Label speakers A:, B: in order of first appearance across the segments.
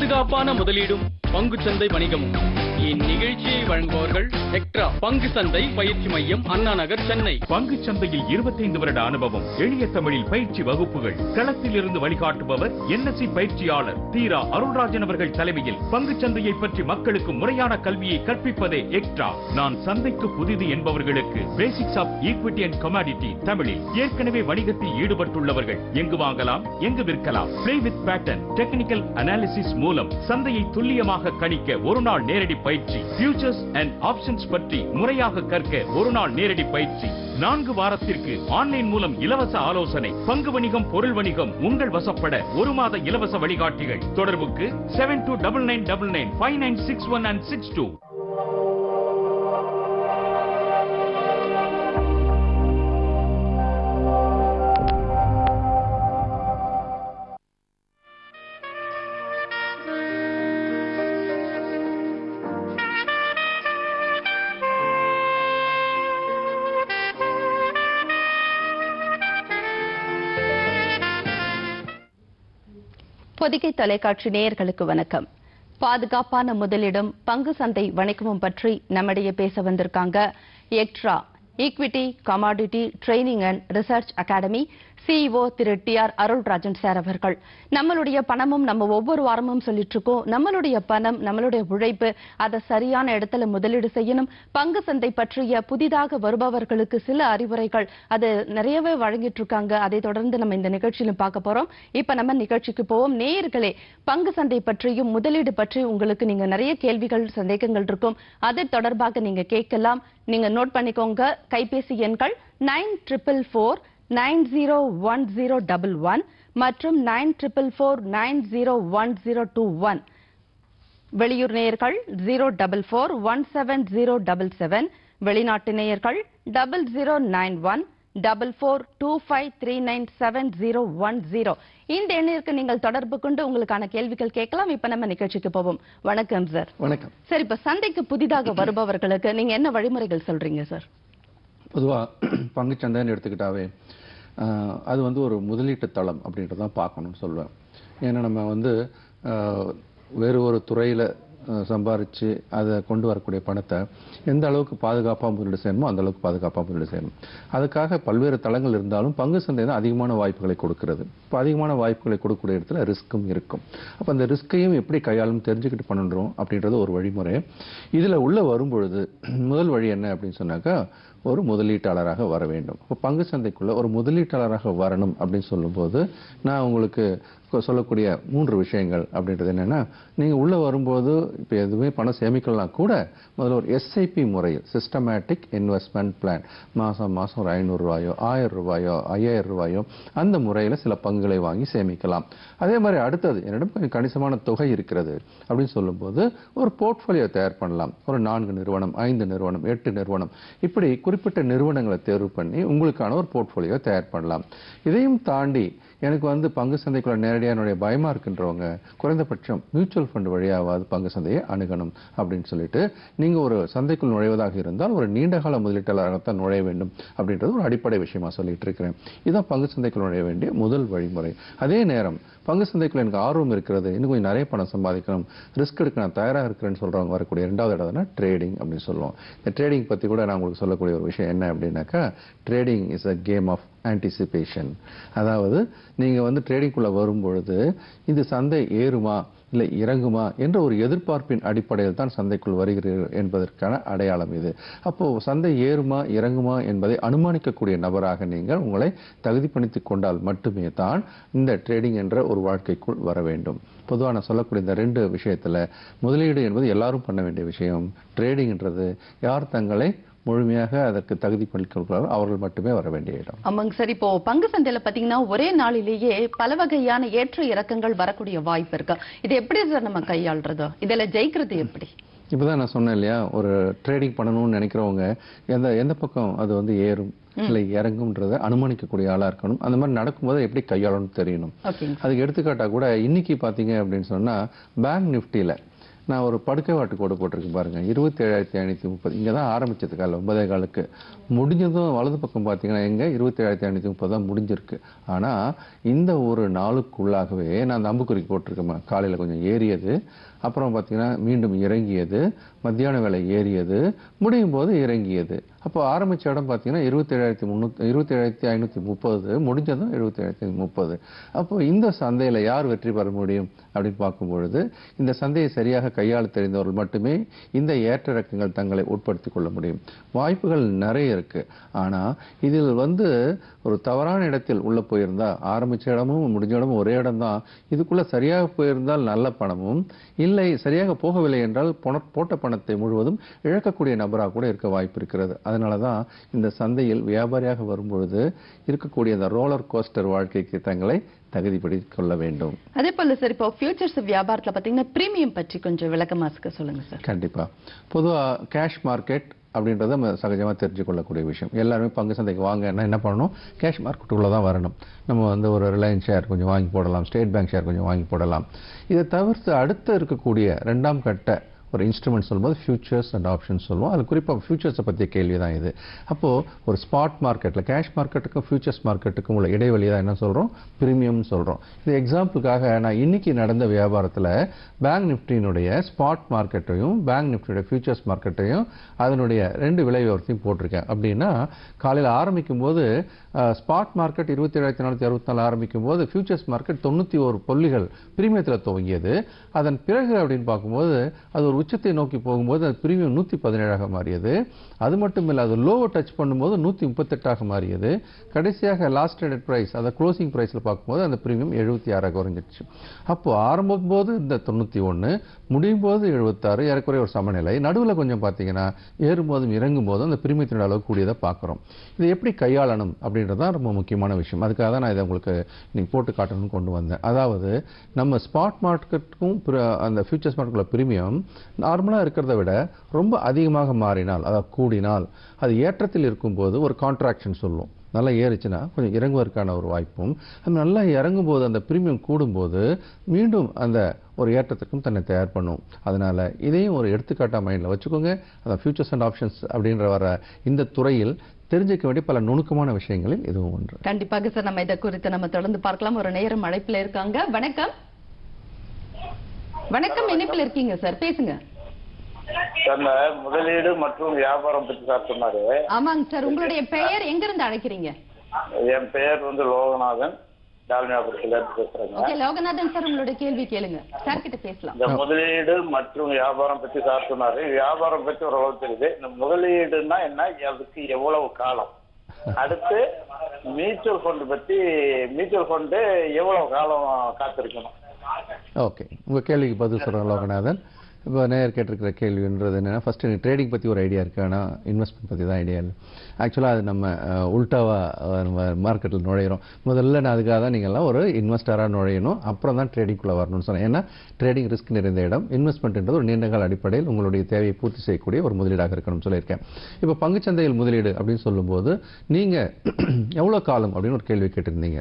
A: பாதுகாப்பான முதலீடும் பங்குச்சந்தை வணிகமும் இந்நிகழ்ச்சியை வழங்குபவர்கள் எக்ட்ரா பங்கு சந்தை பயிற்சி மையம் அண்ணா நகர் சென்னை
B: பங்குச் சந்தையில் 25 வருட அனுபவம் எளிய தமிழில் பயிற்சி வகுப்புகள் களத்தில் இருந்து வழிகாட்டுபவர் என்எஸ்சி பயிற்சியாளர் தீரா அருள்ராஜன் அவர்கள் தலைமையில் பங்குச் சந்தையை பற்றி மக்களுக்கு முறையான கல்வியை கற்பிப்பதே எக்ட்ரா நான் சந்தைக்கு புதிது என்பவர்களுக்கு basics of equity and commodity தமிழில் ஏற்கனவே வணிகத்தில் ஈடுபட்டுள்ளவர்கள் எங்கு வாங்கலாம் எங்கு விற்கலாம் play with pattern technical analysis மூலம் சந்தையை துல்லியமாக கணிக்க ஒரு நாள் நேரடி பயிற்சி ஃபியூச்சர்ஸ் அண்ட் ஆப்ஷன்ஸ் பற்றி முறையாக கற்க ஒரு நாள் நேரடி பயிற்சி நான்கு வாரத்திற்கு ஆன்லைன் மூலம் இலவச ஆலோசனை பங்கு வணிகம் பொருள் வணிகம் உங்கள் வசப்பட ஒரு மாத இலவச வழிகாட்டிகள் தொடர்புக்கு seven two double nine double nine five nine six one and six two
C: Podhigai தொலைக்காட்சி நேயர்களுக்கு வணக்கம் பாதுகாப்பான முதலிடம் பங்கு சந்தை வணிகமும் பற்றி நம்மிடையே பேச வந்திருக்காங்க extra equity commodity training and research academy CEO Thiru T R Arulrajan sir அவர்கள் நம்மளுடைய பணமும் நம்ம ஒவ்வொரு வாரமும் சொல்லிட்டு இருக்கோம் நம்மளுடைய பணம் நம்மளுடைய உழைப்பு அதை சரியான இடத்துல முதலீடு செய்யணும் பங்கு சந்தை பற்றிய புதிதாக வருபவர்களுக்கு சில அறிவுரைகள் அது நிறையவே வழங்கிட்டு இருக்காங்க அதை தொடர்ந்து நம்ம இந்த நிகழ்ச்சியிலும் பார்க்க போறோம் இப்ப நம்ம நிகழ்ச்சிக்கு போவோம் நேயர்களே பங்கு சந்தை பற்றியும் முதலீடு பற்றி உங்களுக்கு நீங்க நிறைய கேள்விகள் சந்தேகங்கள் இருக்கும் அது தொடர்பாக நீங்க கேட்கலாம் நீங்க நோட் பண்ணிக்கோங்க கைபேசி எண்கள் nine triple four nine zero one zero double one மற்றும் nine triple four nine zero one zero two one வெளியூர் நேயர்கள் zero double four one seven zero double seven வெளிநாட்டு நேயர்கள் double zero nine one double four two five three nine seven zero one zero இந்த எண்ணிற்கு நீங்கள் தொடர்பு கொண்டு உங்களுக்கான கேள்விகள் கேட்கலாம் இப்ப நம்ம நிகழ்ச்சிக்கு போவோம் வணக்கம் சார்
D: வணக்கம்
C: சார் இப்ப சந்தைக்கு புதிதாக வருபவர்களுக்கு நீங்க என்ன வழிமுறைகள் சொல்றீங்க சார்
D: பொதுவாக பங்குச்சந்தைன்னு எடுத்துக்கிட்டாவே ஆஹ், அது வந்து ஒரு முதலீட்டு தளம் அப்படின்றதான் பார்க்கணும்னு சொல்லுவேன் ஏன்னா நம்ம வந்து ஆஹ், வேறு ஒரு துறையில் சம்பாரித்து அதை கொண்டு வரக்கூடிய பணத்தை எந்த அளவுக்கு பாதுகாப்பாக முதலீடு செய்யணுமோ அந்த அளவுக்கு பாதுகாப்பாக முதலீடு செய்யணும் அதுக்காக பல்வேறு தளங்கள் இருந்தாலும் பங்கு சந்தை தான் அதிகமான வாய்ப்புகளை கொடுக்கிறது இப்போ அதிகமான வாய்ப்புகளை கொடுக்கக்கூடிய இடத்துல ரிஸ்க்கும் இருக்கும் அப்போ அந்த ரிஸ்கையும் எப்படி கையாளும் தெரிஞ்சுக்கிட்டு பண்ணுறோம் அப்படின்றது ஒரு வழிமுறை இதில் உள்ள வரும்பொழுது முதல் வழி என்ன அப்படின்னு சொன்னாக்கா ஒரு முதலீட்டாளராக வர வேண்டும் இப்போ பங்கு சந்தைக்குள்ள ஒரு முதலீட்டாளராக வரணும் அப்படின்னு சொல்லும்போது நான் உங்களுக்கு கொ- சொல்லக்கூடிய மூன்று விஷயங்கள் அப்படின்றது என்னன்னா நீங்க உள்ள வரும்போது இப்போ எதுவுமே பணம் சேமிக்கலாம் கூட முதல்ல ஒரு எஸ்ஐபி முறையில் சிஸ்டமேட்டிக் இன்வெஸ்ட்மெண்ட் பிளான் மாசம் மாசம் ஒரு ஐநூறு ரூபாயோ ஆயிரம் ரூபாயோ ஐயாயிரம் ரூபாயோ அந்த முறையில் சில பங்குகளை வாங்கி சேமிக்கலாம் அதே மாதிரி அடுத்தது என்னிடம் கொஞ்சம் கணிசமான தொகை இருக்கிறது அப்படின்னு சொல்லும்போது ஒரு போர்ட்ஃபோலியோ தயார் பண்ணலாம் ஒரு நான்கு நிறுவனம் ஐந்து நிறுவனம் எட்டு நிறுவனம் இப்படி குறிப்பிட்ட நிறுவனங்களை தேர்வு பண்ணி உங்களுக்கான ஒரு போர்ட்ஃபோலியோ தயார் பண்ணலாம் இதையும் தாண்டி எனக்கு வந்து பங்கு சந்தைக்குள்ள நேரடியாக என்னுடைய பயமா இருக்கின்றவங்க குறைந்தபட்சம் மியூச்சுவல் ஃபண்ட் வழியாவது பங்கு சந்தையை அணுகணும் அப்படின்னு சொல்லிட்டு நீங்க ஒரு சந்தைக்குள் நுழைவதாக இருந்தால் ஒரு நீண்டகால முதலீட்டாளராகத்தான் நுழைய வேண்டும் அப்படின்றது ஒரு அடிப்படை விஷயமா சொல்லிட்டு இருக்கிறேன் இதுதான் பங்கு சந்தைக்குள் நுழைய வேண்டிய முதல் வழிமுறை அதே நேரம் பங்கு சந்தைக்குள்ள எனக்கு ஆர்வம் இருக்கிறது இன்னும் கொஞ்சம் நிறைய பணம் சம்பாதிக்கணும் ரிஸ்க் எடுக்க நான் தயாராக இருக்கிறேன்னு சொல்றவங்க வரக்கூடிய இரண்டாவது இடம்னா ட்ரேடிங் அப்படின்னு சொல்லுவோம் இந்த ட்ரேடிங் பத்தி கூட நான் உங்களுக்கு சொல்லக்கூடிய ஒரு விஷயம் என்ன அப்படின்னாக்கா trading is a game of anticipation அதாவது நீங்க வந்து ட்ரேடிங்குள்ள வரும்பொழுது இந்த சந்தை ஏறுமா இல்லை இறங்குமா என்ற ஒரு எதிர்பார்ப்பின் அடிப்படையில் தான் சந்தைக்குள் வருகிறீர்கள் என்பதற்கான அடையாளம் இது அப்போ சந்தை ஏறுமா இறங்குமா என்பதை அனுமானிக்கக்கூடிய நபராக நீங்கள் உங்களை தகுதிப்படுத்திக் கொண்டால் மட்டுமே தான் இந்த ட்ரேடிங் என்ற ஒரு வாழ்க்கைக்குள் வர வேண்டும் பொதுவாக நான் சொல்லக்கூடிய இந்த ரெண்டு விஷயத்துல முதலீடு என்பது எல்லாரும் பண்ண வேண்டிய விஷயம் ட்ரேடிங்ன்றது யார் தங்களை முழுமையாக அதற்கு தகுதி படுத்திக் அவர்கள் மட்டுமே வர வேண்டிய இடம்
C: ஆமாங்க சார் இப்போ பங்கு சந்தையில பாத்தீங்கன்னா ஒரே நாளிலேயே பல வகையான ஏற்ற இறக்கங்கள் வரக்கூடிய வாய்ப்பு இருக்கு இது எப்படி சார் நம்ம கையாள்றது இதுல ஜெயிக்கிறது எப்படி
D: இப்பதான் நான் சொன்னேன் இல்லையா ஒரு ட்ரேடிங் பண்ணணும்னு நினைக்கிறவங்க எந்த எந்த பக்கம் அது வந்து ஏறும் இல்லை இறங்கும்ன்றதை அனுமானிக்கக்கூடிய ஆளா இருக்கணும் அந்த மாதிரி நடக்கும்போது எப்படி கையாளணும்னு தெரியணும்
C: ஓகேங்க
D: அதுக்கு எடுத்துக்காட்டா கூட இன்னைக்கு பாத்தீங்க அப்படின்னு சொன்னா பேங்க் நிஃப்டியில நான் ஒரு படுக்கை வாட்டு கோடு போட்டிருக்கேன் பாருங்க இருபத்தி ஏழாயிரத்தி ஐநூற்றி முப்பது இங்கே தான் ஆரம்பிச்சது காலைல ஒன்பதே காலுக்கு முடிஞ்சதும் வலது பக்கம் பார்த்தீங்கன்னா எங்க இருபத்தி ஏழாயிரத்தி ஐநூற்றி முப்பது தான் முடிஞ்சிருக்கு ஆனால் இந்த ஒரு நாளுக்குள்ளாகவே நான் அந்த அம்புக்குறிக்கு போட்டிருக்கேன் காலையில் கொஞ்சம் ஏறியது அப்புறம் பார்த்தீங்கன்னா மீண்டும் இறங்கியது மத்தியான வேலை ஏறியது முடியும் போது இறங்கியது அப்போ ஆரம்பிச்ச இடம் பார்த்தீங்கன்னா இருபத்தி ஏழாயிரத்தி முந்நூற்றி இருபத்தி ஏழாயிரத்தி ஐநூற்றி முப்பது முடிஞ்சதும் எழுபத்தி ஏழாயிரத்தி முப்பது அப்போ இந்த சந்தையில் யார் வெற்றி பெற முடியும் அப்படின்னு பார்க்கும் பொழுது இந்த சந்தையை சரியாக கையாள தெரிந்தவர்கள் மட்டுமே இந்த ஏற்ற இறக்கங்கள் தங்களை உட்படுத்திக் கொள்ள முடியும் வாய்ப்புகள் நிறைய இருக்கு ஆனா இதில் வந்து ஒரு தவறான இடத்தில் உள்ள போயிருந்தா ஆரம்பிச்ச இடமும் முடிஞ்ச இடமும் ஒரே இடம் தான் இதுக்குள்ள சரியாக போயிருந்தால் நல்ல பணமும் இல்லை சரியாக போகவில்லை என்றால் பொன- போட்ட பணத்தை முழுவதும் இழக்கக்கூடிய நபராக கூட இருக்க வாய்ப்பு இருக்கிறது அதனால தான் இந்த சந்தையில் வியாபாரியாக வரும்பொழுது இருக்கக்கூடிய அந்த ரோலர் கோஸ்டர் வாழ்க்கைக்கு தங்களை தகுதிப்படுத்திக் கொள்ள வேண்டும்
C: அதே போல சார் இப்போ ஃபியூச்சர்ஸ் வியாபாரத்துல பாத்தீங்கன்னா பிரீமியம் பற்றி கொஞ்சம் விளக்கமா சொல்லுங்க சார்
D: கண்டிப்பா பொதுவா கேஷ் மார்க்கெட் அப்படின்றத நம்ம சகஜமா தெரிஞ்சு கொள்ளக்கூடிய விஷயம் எல்லாருமே பங்கு சந்தைக்கு வாங்கன்னா என்ன பண்ணணும் கேஷ் மார்க்கெட்டுக்குள்ள தான் வரணும் நம்ம வந்து ஒரு ரிலையன்ஸ் ஷேர் கொஞ்சம் வாங்கி போடலாம் ஸ்டேட் பேங்க் ஷேர் கொஞ்சம் வாங்கி போடலாம் இதை தவிர்த்து அடுத்து இருக்கக்கூடிய ரெண்டாம் கட்ட ஒரு இன்ஸ்ட்ருமெண்ட் சொல்லும்போது ஃபியூச்சர்ஸ் அண்ட் ஆப்ஷன்ஸ் சொல்லுவோம் அது குறிப்பாக ஃபியூச்சர்ஸை பற்றிய கேள்வி தான் இது அப்போது ஒரு ஸ்பாட் மார்க்கெட்டில் கேஷ் மார்க்கெட்டுக்கும் ஃபியூச்சர்ஸ் மார்க்கெட்டுக்கும் உள்ள இடைவெளி தான் என்ன சொல்கிறோம் ப்ரீமியம்னு சொல்கிறோம் இது எக்ஸாம்பிளுக்காக நான் இன்னைக்கு நடந்த வியாபாரத்தில் பேங்க் நிஃப்டியினுடைய ஸ்பாட் மார்க்கெட்டையும் பேங்க் நிஃப்டியோட ஃபியூச்சர்ஸ் மார்க்கெட்டையும் அதனுடைய ரெண்டு விலை விவரத்தையும் போட்டிருக்கேன் அப்படின்னா காலையில் ஆரம்பிக்கும் போது ஸ்பாட் மார்க்கெட் இருபத்தி ஏழாயிரத்தி நானூற்றி அறுபத்தி நாலு ஆரம்பிக்கும் போது ஃபியூச்சர்ஸ் மார்க்கெட் தொண்ணூற்றி ஒரு புள்ளிகள் பிரீமியத்தில் துவங்கியது அதன் பிறகு அப்படின்னு பார்க்கும்போது அது ஒரு உச்சத்தை நோக்கி போகும்போது அது பிரீமியம் நூற்றி பதினேழாக மாறியது அது மட்டும் இல்லை அது லோவை டச் பண்ணும்போது நூற்றி முப்பத்தெட்டாக மாறியது கடைசியாக லாஸ்ட் ட்ரேடட் ப்ரைஸ் அதை க்ளோசிங் ப்ரைஸில் பார்க்கும்போது அந்த பிரீமியம் எழுபத்தி ஆறாக குறைஞ்சிடுச்சு அப்போ ஆரம்பம் போது இந்த தொண்ணூற்றி ஒன்று முடியும் போது எழுபத்தாறு ஏறக்குறைய ஒரு சமநிலை நடுவில் கொஞ்சம் பார்த்தீங்கன்னா ஏறும்போதும் இறங்கும் போதும் அந்த பிரீமியத்தினோட அளவு கூடியதை பார்க்குறோம் இதை எப்படி கையாளணும் அப்படின்றது தான் ரொம்ப முக்கியமான விஷயம் அதுக்காக தான் நான் இதை உங்களுக்கு இன்னைக்கு போட்டு காட்டணும்னு கொண்டு வந்தேன் அதாவது நம்ம ஸ்பாட் மார்க்கெட்டுக்கும் அந்த ஃபியூச்சர்ஸ் மார்க்கெட்டில் பிரீமியம் நார்மலாக இருக்கிறத விட ரொம்ப அதிகமாக மாறினால் அதாவது கூடினால் அது ஏற்றத்தில் இருக்கும்போது ஒரு கான்ட்ராக்ஷன் சொல்லும் நல்லா ஏறுச்சுன்னா கொஞ்சம் இறங்குவதற்கான ஒரு வாய்ப்பும் அது நல்லா இறங்கும்போது அந்த பிரீமியம் கூடும்போது மீண்டும் அந்த ஒரு ஏற்றத்துக்கும் தன்னை தயார் பண்ணும் அதனால இதையும் ஒரு எடுத்துக்காட்டா மைண்டில் வச்சுக்கோங்க அந்த ஃபியூச்சர்ஸ் அண்ட் ஆப்ஷன்ஸ் அப்படின்ற வர இந்த துறையில் தெரிஞ்சுக்க வேண்டிய பல நுணுக்கமான விஷயங்களில் இதுவும் ஒன்று
C: கண்டிப்பாக சார் நம்ம இதை குறித்து நம்ம தொடர்ந்து பார்க்கலாம் ஒரு நேரம் அழைப்புல இருக்காங்க வணக்கம் வணக்கம் இணைப்பில் இருக்கீங்க சார் பேசுங்க
E: சார் இந்த முதலீடு மற்றும் வியாபாரம் பத்தி சார் சொன்னாரு
C: ஆமாங்க சார் உங்களுடைய பெயர் எங்க இருந்து அழைக்கிறீங்க
E: என் பெயர் வந்து லோகநாதன் டால்மியாபுரத்துல இருந்து பேசுறேங்க
C: ஓகே லோகநாதன் சார் உங்களுடைய கேள்வி கேளுங்க சார் கிட்ட பேசலாம்
E: இந்த முதலீடு மற்றும் வியாபாரம் பத்தி சார் சொன்னாரு வியாபாரம் பத்தி ஓரளவு தெரியுது இந்த முதலீடுன்னா என்ன அதுக்கு எவ்வளவு காலம் அடுத்து மியூச்சுவல் ஃபண்ட் பத்தி மியூச்சுவல் ஃபண்டு எவ்வளவு காலம் காத்திருக்கணும்
D: ஓகே உங்கள் கேள்விக்கு பதில் சொல்கிறேன் லோகநாதன் இப்போ நேயர் கேட்டிருக்கிற கேள்வின்றது என்னன்னா ஃபர்ஸ்ட் எனக்கு ட்ரேடிங் பற்றி ஒரு ஐடியா இருக்கு ஆனால் இன்வெஸ்ட்மெண்ட் பற்றி தான் ஐடியா இல்லை ஆக்சுவலாக அது நம்ம அஹ், உல்டாவா அஹ், நம்ம மார்க்கெட்டில் நுழையிறோம் முதல்ல நான் அதுக்காக தான் நீங்கள்லாம் ஒரு இன்வெஸ்டராக நுழையணும் அப்புறம் தான் ட்ரேடிங்குள்ளே வரணும்னு சொன்னேன் ஏன்னா ட்ரேடிங் ரிஸ்க் நிறைந்த இடம் இன்வெஸ்ட்மெண்ட்ன்றது ஒரு நீண்டகால அடிப்படையில் உங்களுடைய தேவையை பூர்த்தி செய்யக்கூடிய ஒரு முதலீடாக இருக்கணும்னு சொல்லியிருக்கேன் இப்போ பங்குச்சந்தையில் முதலீடு அப்படின்னு சொல்லும்போது நீங்கள் எவ்வளோ காலம் அப்படின்னு ஒரு கேள்வி கேட்டிருந்தீங்க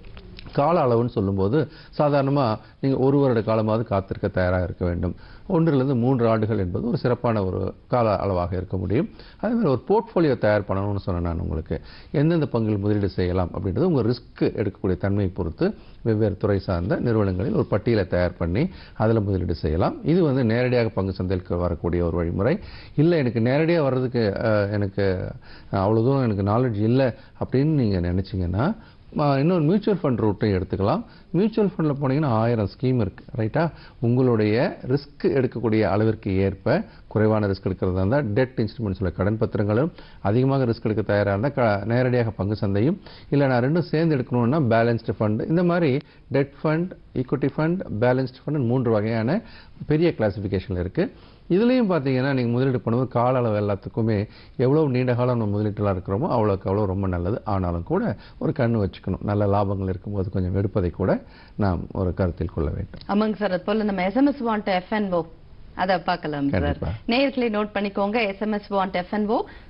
D: கால அளவுன்னு சொல்லும்போது சாதாரணமாக நீங்கள் ஒரு வருட காலமாவது காத்திருக்க தயாராக இருக்க வேண்டும் ஒன்றிலிருந்து மூன்று ஆண்டுகள் என்பது ஒரு சிறப்பான ஒரு கால அளவாக இருக்க முடியும் அதே மாதிரி ஒரு போர்ட்ஃபோலியோ தயார் பண்ணணும்னு சொன்னேன் நான் உங்களுக்கு எந்தெந்த பங்கில் முதலீடு செய்யலாம் அப்படின்றது உங்கள் ரிஸ்க் எடுக்கக்கூடிய தன்மையை பொறுத்து வெவ்வேறு துறை சார்ந்த நிறுவனங்களில் ஒரு பட்டியலை தயார் பண்ணி அதில் முதலீடு செய்யலாம் இது வந்து நேரடியாக பங்கு சந்தைக்கு வரக்கூடிய ஒரு வழிமுறை இல்லை எனக்கு நேரடியாக வர்றதுக்கு அஹ், எனக்கு அவ்வளோ தூரம் எனக்கு நாலேஜ் இல்லை அப்படின்னு நீங்கள் நினச்சிங்கன்னா ம, இன்னொரு மியூச்சுவல் ஃபண்ட் ரூட்டையும் எடுத்துக்கலாம் மியூச்சுவல் ஃபண்டில் போனீங்கன்னா ஆயிரம் ஸ்கீம் இருக்குது ரைட்டா உங்களுடைய ரிஸ்க் எடுக்கக்கூடிய அளவிற்கு ஏற்ப குறைவான ரிஸ்க் எடுக்கிறதா இருந்தால் டெட் இன்ஸ்ட்ருமெண்ட்ஸில் கடன் பத்திரங்களும் அதிகமாக ரிஸ்க் எடுக்க தயாராக இருந்தால் க நேரடியாக பங்கு சந்தையும் இல்லை நான் ரெண்டும் சேர்ந்து எடுக்கணும்னா பேலன்ஸ்டு ஃபண்ட் இந்த மாதிரி debt fund equity fund balanced fund மூன்று வகையான பெரிய கிளாசிஃபிகேஷன் இருக்குது இதுலேயும் பார்த்தீங்கன்னா நீங்கள் முதலீடு பண்ணும்போது கால அளவு எல்லாத்துக்குமே எவ்வளோ நீண்ட காலம் நம்ம முதலீட்டுலாம் இருக்கிறோமோ அவ்வளோக்கு அவ்வளோ ரொம்ப நல்லது ஆனாலும் கூட ஒரு கண்ணு வச்சுக்கணும் நல்ல லாபங்கள் இருக்கும்போது கொஞ்சம் எடுப்பதை கூட நாம் ஒரு கருத்தில் கொள்ள வேண்டும்
C: ஆமாங்க சார் அது போல நம்ம எஸ்எம்எஸ் வாண்ட் எஃப்என்ஓ அத பார்க்கலாம் சார்
D: கண்டிப்பா.
C: நேயர்களை நோட் பண்ணிக்கோங்க SMS want FNO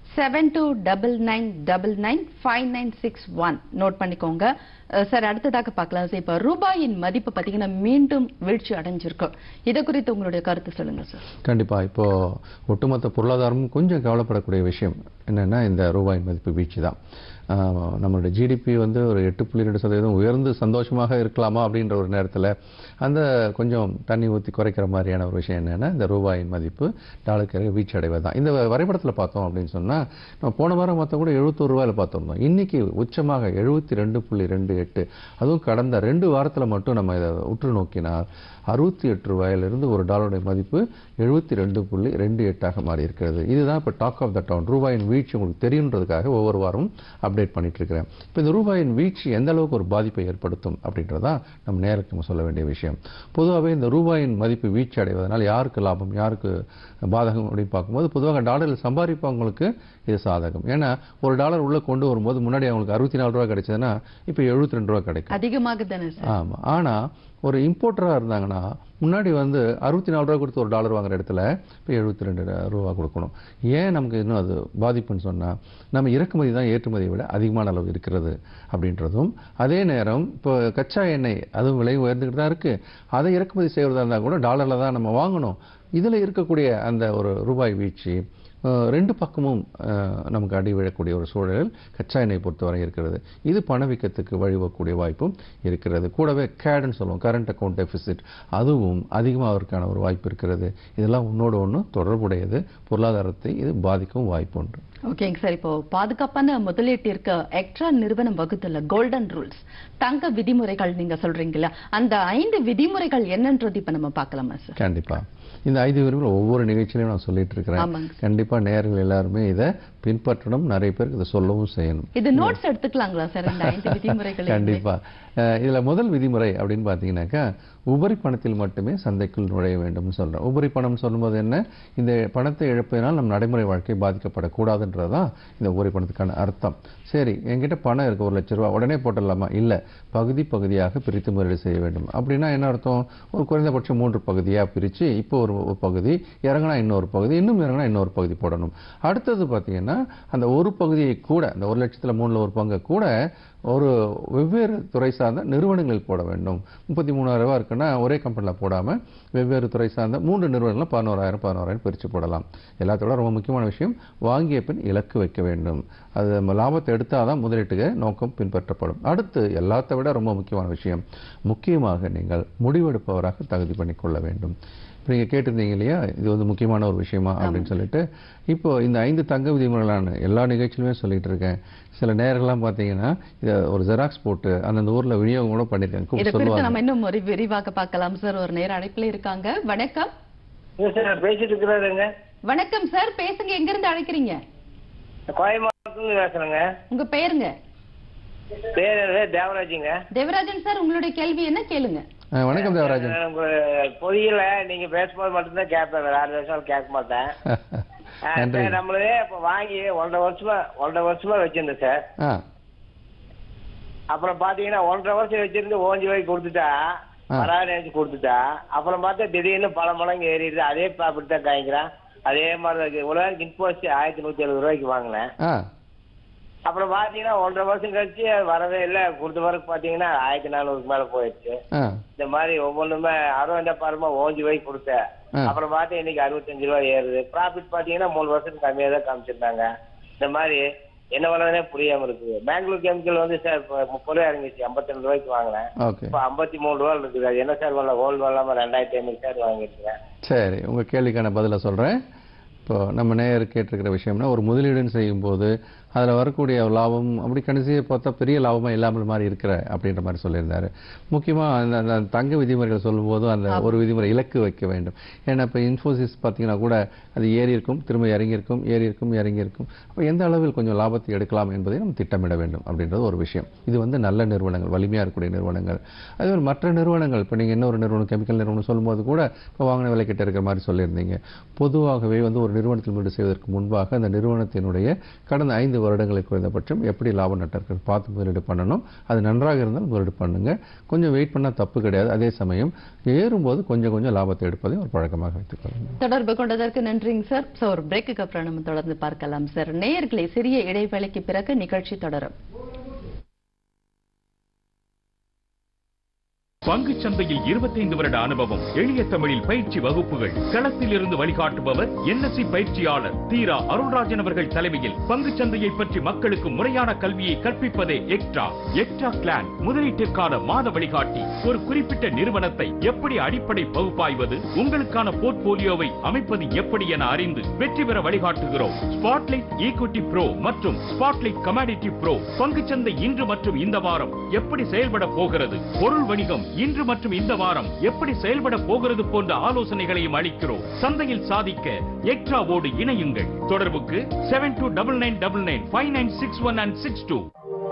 C: seven two double nine double nine five nine six one note பண்ணிக்கோங்க அஹ் சார் அடுத்ததாக பார்க்கலாம் சார் இப்போ ரூபாயின் மதிப்பு பார்த்தீங்கன்னா மீண்டும் வீழ்ச்சி அடைஞ்சிருக்கு இதை குறித்து உங்களுடைய கருத்து சொல்லுங்க சார்
D: கண்டிப்பா இப்போ ஒட்டுமொத்த பொருளாதாரமும் கொஞ்சம் கவலைப்படக்கூடிய விஷயம் என்னன்னா இந்த ரூபாயின் மதிப்பு வீழ்ச்சி தான் ஆஹ் நம்மளுடைய ஜிடிபி வந்து ஒரு எட்டு புள்ளி ரெண்டு சதவீதம் உயர்ந்து சந்தோஷமாக இருக்கலாமா அப்படின்ற ஒரு நேரத்தில் அந்த கொஞ்சம் தண்ணி ஊற்றி குறைக்கிற மாதிரியான ஒரு விஷயம் என்னன்னா இந்த ரூபாயின் மதிப்பு டாலருக்கு வீழ்ச்சி அடைவது தான் இந்த வரைபடத்தில் பார்த்தோம் அப்படின்னு சொன்னால் நம்ம போன வாரம் பார்த்தா கூட எழுபத்தோரு ரூபாயில் பார்த்துருந்தோம் இன்னைக்கு உச்சமாக எழுபத்தி ரெண்டு புள்ளி ரெண்டு எட்டு அதுவும் கடந்த ரெண்டு வாரத்தில் மட்டும் நம்ம இதை உற்று நோக்கினால் அறுபத்தி எட்டு ரூபாயிலிருந்து ஒரு டாலருடைய மதிப்பு எழுபத்தி ரெண்டு புள்ளி ரெண்டு எட்டாக மாறி இருக்கிறது இதுதான் இப்போ டாக் ஆஃப் த டவுன் ரூபாயின் வீழ்ச்சி உங்களுக்கு தெரியுன்றதுக்காக ஒவ்வொரு வாரமும் அப்டேட் பண்ணிட்டு இருக்கிறேன் இப்போ இந்த ரூபாயின் வீழ்ச்சி எந்த அளவுக்கு ஒரு பாதிப்பை ஏற்படுத்தும் அப்படின்றதான் நம்ம நேருக்கு நம்ம சொல்ல வேண்டிய விஷயம் பொதுவாகவே இந்த ரூபாயின் மதிப்பு வீழ்ச்சி அடைவதனால் யாருக்கு லாபம் யாருக்கு பாதகம் அப்படின்னு பார்க்கும்போது பொதுவாக டாலரில் சம்பாதிப்பவங்களுக்கு இது சாதகம் ஏன்னா ஒரு டாலர் உள்ள கொண்டு வரும்போது முன்னாடி அவங்களுக்கு அறுபத்தி நாலு ரூபா கிடைச்சதுன்னா இப்போ எழுபத்தி ரெண்டு ரூபா கிடைக்கும்
C: அதிகமாக தானே சார்
D: ஆமா ஆனா ஒரு இம்போர்ட்டராக இருந்தாங்கன்னா முன்னாடி வந்து அறுபத்தி நாலு ரூபா கொடுத்து ஒரு டாலர் வாங்குற இடத்துல இப்போ எழுபத்தி ரெண்டு ரூபா கொடுக்கணும் ஏன் நமக்கு இன்னும் அது பாதிப்புன்னு சொன்னா நம்ம இறக்குமதி தான் ஏற்றுமதியை விட அதிகமான அளவு இருக்கிறது அப்படின்றதும் அதே நேரம் இப்போ கச்சா எண்ணெய் அதுவும் விலை உயர்ந்துக்கிட்டு தான் இருக்கு அதை இறக்குமதி செய்வதா இருந்தால் கூட டாலரில் தான் நம்ம வாங்கணும் இதில் இருக்கக்கூடிய அந்த ஒரு ரூபாய் வீழ்ச்சி அஹ், ரெண்டு பக்கமும் அஹ், நமக்கு அடி விழக்கூடிய ஒரு சூழலில் கச்சா எண்ணெய் பொறுத்தவரை இருக்கிறது இது பணவீக்கத்துக்கு வழிவகக்கூடிய வாய்ப்பும் இருக்கிறது கூடவே கேடுன்னு சொல்லுவோம் கரண்ட் அக்கௌண்ட் டெபிசிட் அதுவும் அதிகமாவதற்கான ஒரு வாய்ப்பு இருக்கிறது இதெல்லாம் ஒன்னோடு ஒன்று தொடர்புடையது பொருளாதாரத்தை இது பாதிக்கும் வாய்ப்பு உண்டு
C: ஓகேங்க சார் இப்போ பாதுகாப்பான முதலீட்டிற்கு எக்ட்ரா நிறுவனம் வகுத்துள்ள கோல்டன் ரூல்ஸ் தங்க விதிமுறைகள் நீங்க சொல்றீங்களா அந்த ஐந்து விதிமுறைகள் என்னன்றது இப்ப நம்ம பார்க்கலாமா சார்
D: கண்டிப்பா இந்த ஐந்து விரும்புகள் ஒவ்வொரு நிகழ்ச்சியிலையும் நான் சொல்லிட்டு இருக்கிறேன்
C: ஆமாங்க.
D: கண்டிப்பா நேயர்கள் எல்லாருமே இதை பின்பற்றணும் நிறைய பேருக்கு இதை சொல்லவும் செய்யணும்
C: இது நோட்ஸ் எடுத்துக்கலாங்களா சார் இந்த ஐந்து விதிமுறைகள்
D: கண்டிப்பா அஹ் இதுல முதல் விதிமுறை அப்படின்னு பார்த்தீங்கன்னாக்கா உபரி பணத்தில் மட்டுமே சந்தைக்குள் நுழைய வேண்டும்னு சொல்றேன் உபரி பணம் சொல்லும்போது என்ன இந்த பணத்தை இழப்பதனால் நம் நடைமுறை வாழ்க்கை பாதிக்கப்படக்கூடாதுன்றதுதான் இந்த உபரி பணத்துக்கான அர்த்தம் சரி என்கிட்ட பணம் இருக்கு ஒரு லட்ச ரூபா உடனே போட்டுடலாமா இல்ல பகுதி பகுதியாக பிரித்து முதலீடு செய்ய வேண்டும் அப்படின்னா என்ன அர்த்தம் ஒரு குறைந்தபட்சம் மூன்று பகுதியா பிரிச்சு இப்போ ஒரு ஒரு பகுதி இறங்கினா இன்னொரு பகுதி இன்னும் இறங்கினா இன்னொரு பகுதி போடணும் அடுத்தது பார்த்தீங்கன்னா அந்த ஒரு பகுதியை கூட அந்த ஒரு லட்சத்துல மூணுல ஒரு பங்கை கூட ஒரு வெவ்வேறு துறை சார்ந்த நிறுவனங்களில் போட வேண்டும் முப்பத்தி மூணாயிரம் ரூபாய் இருக்குன்னா ஒரே கம்பெனியில் போடாமல் வெவ்வேறு துறை சார்ந்த மூன்று நிறுவனங்களும் பதினோராயிரம் பதினோராயிரம் பிரித்து போடலாம் எல்லாத்தோட ரொம்ப முக்கியமான விஷயம் வாங்கிய பின் இலக்கு வைக்க வேண்டும் அது நம்ம லாபத்தை எடுத்தால் தான் முதலீட்டுக்கு நோக்கம் பின்பற்றப்படும் அடுத்து எல்லாத்தை விட ரொம்ப முக்கியமான விஷயம் முக்கியமாக நீங்கள் முடிவெடுப்பவராக தகுதி பண்ணிக்கொள்ள வேண்டும் இப்போ நீங்கள் கேட்டிருந்தீங்க இல்லையா இது வந்து முக்கியமான ஒரு விஷயமா அப்படின்னு சொல்லிட்டு இப்போ இந்த ஐந்து தங்க விதிமுறைகளான எல்லா நிகழ்ச்சியிலுமே சொல்லிட்டு இருக்கேன் சில நேரங்கள்லாம் பார்த்தீங்கன்னா இதை ஒரு ஜெராக்ஸ் போட்டு அந்தந்த ஊரில் விநியோகம் கூட பண்ணியிருக்காங்க
C: இதை
D: கூப்பிட்டு
C: குறித்து
D: சொல்லுவாங்க
C: நம்ம இன்னும் ஒரு விரிவாக பார்க்கலாம் சார் ஒரு நேர அழைப்புல இருக்காங்க வணக்கம்
E: இல்ல சார் பேசிட்டு இருக்கிறாருங்க
C: வணக்கம் சார் பேசுங்க எங்க இருந்து அழைக்கிறீங்க
E: கோயம்புத்தூர்ல பேசுறேங்க
C: உங்க பேருங்க
E: பேர் என்ன? தேவராஜுங்க
C: தேவராஜன் சார் உங்களுடைய கேள்வி என்ன கேளுங்க
D: அஹ் வணக்கம் தேவராஜன்
E: உங்க பொரியல நீங்க பேசும்போது மட்டும்தான் கேட்பேன் வேற ஆறு வருஷம் கேட்க மாட்டேன் ஆ,
D: நன்றி
E: சார், நம்மளதே இப்ப வாங்கி ஒன்றரை வருஷமா ஒன்றரை வருஷமா வச்சிருந்தேன் சார்
D: ஆ
E: அப்புறம் பாத்தீங்கன்னா ஒன்றரை வருஷம் வச்சிருந்து ஓஞ்சி போய் கொடுத்துட்டா
D: ஆ.
E: வராது நினைச்சு கொடுத்துட்டா அப்புறம் பார்த்தா திடீர்னு பல மடங்கு ஏறிடுது அதே ப்ராஃபிட் தான் காய்க்கிறான் அதே மாதிரி தான் இருக்கு ஒரு இன்போஸ்ட் ஆயிரத்தி நூத்தி எழுபது ரூபாய்க்கு வாங்கினேன்
D: ஆ
E: அப்புறம் பாத்தீங்கன்னா ஒன்றரை வருஷம் கழிச்சு அது வரவே இல்லை கொடுத்த பிறகு பாத்தீங்கன்னா ஆயிரத்தி நானூறுக்கு மேல போயிடுச்சு
D: ஆ
E: இந்த மாதிரி ஒவ்வொன்றுமே அறுபது பாருமா ஓஞ்சி போய் கொடுத்தேன்
D: ஆ.
E: அப்புறம் பார்த்தா இன்னைக்கு அறுபத்தஞ்சு ரூபாய் ஏறுது ப்ராஃபிட் பாத்தீங்கன்னா மூணு வருஷத்துக்கு கம்மியா தான் காமிச்சிருந்தாங்க இந்த மாதிரி என்ன பண்ணதுனே புரியாம இருக்குது பெங்களூர் கெமிக்கல் வந்து சார் இப்போ முப்பது ரூபாய் இறங்கிச்சு ஐம்பத்தி ரெண்டு ரூபாய்க்கு வாங்கினேன்
D: ஓகே
E: இப்போ ஐம்பத்தி மூணு ரூபா இருக்குது அது என்ன சார் வரல ஹோல்டு வரலாம ரெண்டாயிரத்தி ஐநூறு சார் வாங்கிருக்கேன்
D: சரி உங்கள் கேள்விக்கான பதிலை சொல்கிறேன் இப்போ நம்ம நேயர் கேட்டிருக்கிற விஷயம்னா ஒரு முதலீடுன்னு செய்யும்போது அதில் வரக்கூடிய லாபம் அப்படி கடைசியை பார்த்தா பெரிய லாபமாக இல்லாமல் மாதிரி இருக்கிற அப்படின்ற மாதிரி சொல்லியிருந்தாரு முக்கியமாக அந்த அந்த தங்க விதிமுறைகள் சொல்லும்போது அந்த ஒரு விதிமுறை இலக்கு வைக்க வேண்டும் ஏன்னா இப்போ இன்ஃபோசிஸ் பார்த்தீங்கன்னா கூட அது ஏறி இருக்கும் திரும்ப இறங்கி இருக்கும் ஏறி இருக்கும் இறங்கி இருக்கும் அப்போ எந்த அளவில் கொஞ்சம் லாபத்தை எடுக்கலாம் என்பதை நம்ம திட்டமிட வேண்டும் அப்படின்றது ஒரு விஷயம் இது வந்து நல்ல நிறுவனங்கள் வலிமையாக இருக்கக்கூடிய நிறுவனங்கள் அதே மாதிரி மற்ற நிறுவனங்கள் இப்போ நீங்கள் இன்னொரு நிறுவனம் கெமிக்கல் நிறுவனம் சொல்லும்போது கூட இப்போ வாங்கின விலை கிட்ட இருக்கிற மாதிரி சொல்லியிருந்தீங்க பொதுவாகவே வந்து ஒரு நிறுவனத்தில் முதலீடு செய்வதற்கு முன்பாக அந்த நிறுவனத்தினுடைய கடந்த ஐந்து வருடங்களுக்கு குறைந்தபட்சம் எப்படி லாபம் நட்டம் இருக்கிறது பார்த்து முதலீடு பண்ணணும் அது நன்றாக இருந்தால் முதலீடு பண்ணுங்க கொஞ்சம் வெயிட் பண்ணால் தப்பு கிடையாது அதே சமயம் ஏறும்போது கொஞ்சம் கொஞ்சம் லாபத்தை எடுப்பதை ஒரு பழக்கமாக வைத்துக் கொள்ளுங்கள்
C: தொடர்பு கொண்டதற்கு நன்றிங்க சார் ஸோ ஒரு பிரேக்குக்கு அப்புறம் நம்ம தொடர்ந்து பார்க்கலாம் சார் நேயர்களை சிறிய இடைவேளைக்கு பிறகு நிகழ்ச்சி தொடரும்
B: பங்குச் சந்தையில் 25 வருட அனுபவம் எளிய தமிழில் பயிற்சி வகுப்புகள் களத்தில் இருந்து வழிகாட்டுபவர் என்எஸ்சி பயிற்சியாளர் தீரா அருள்ராஜன் அவர்கள் தலைமையில் பங்குச் சந்தையை பற்றி மக்களுக்கு முறையான கல்வியை கற்பிப்பதே எக்ட்ரா எக்ட்ரா கிளான் முதலீட்டிற்கான மாத வழிகாட்டி ஒரு குறிப்பிட்ட நிறுவனத்தை எப்படி அடிப்படை பகுப்பாய்வது உங்களுக்கான போர்ட்போலியோவை அமைப்பது எப்படி என அறிந்து வெற்றி பெற வழிகாட்டுகிறோம் ஸ்பாட்லைட் ஈக்விட்டி ப்ரோ மற்றும் ஸ்பாட்லைட் கமாடிட்டி ப்ரோ பங்குச்சந்தை இன்று மற்றும் இந்த வாரம் எப்படி செயல்பட போகிறது பொருள் வணிகம் இன்று மற்றும் இந்த வாரம் எப்படி செயல்பட போகிறது போன்ற ஆலோசனைகளையும் அளிக்கிறோம் சந்தையில் சாதிக்க எக்ட்ராவோடு இணையுங்கள் தொடர்புக்கு seven two double nine double nine five nine six one and six two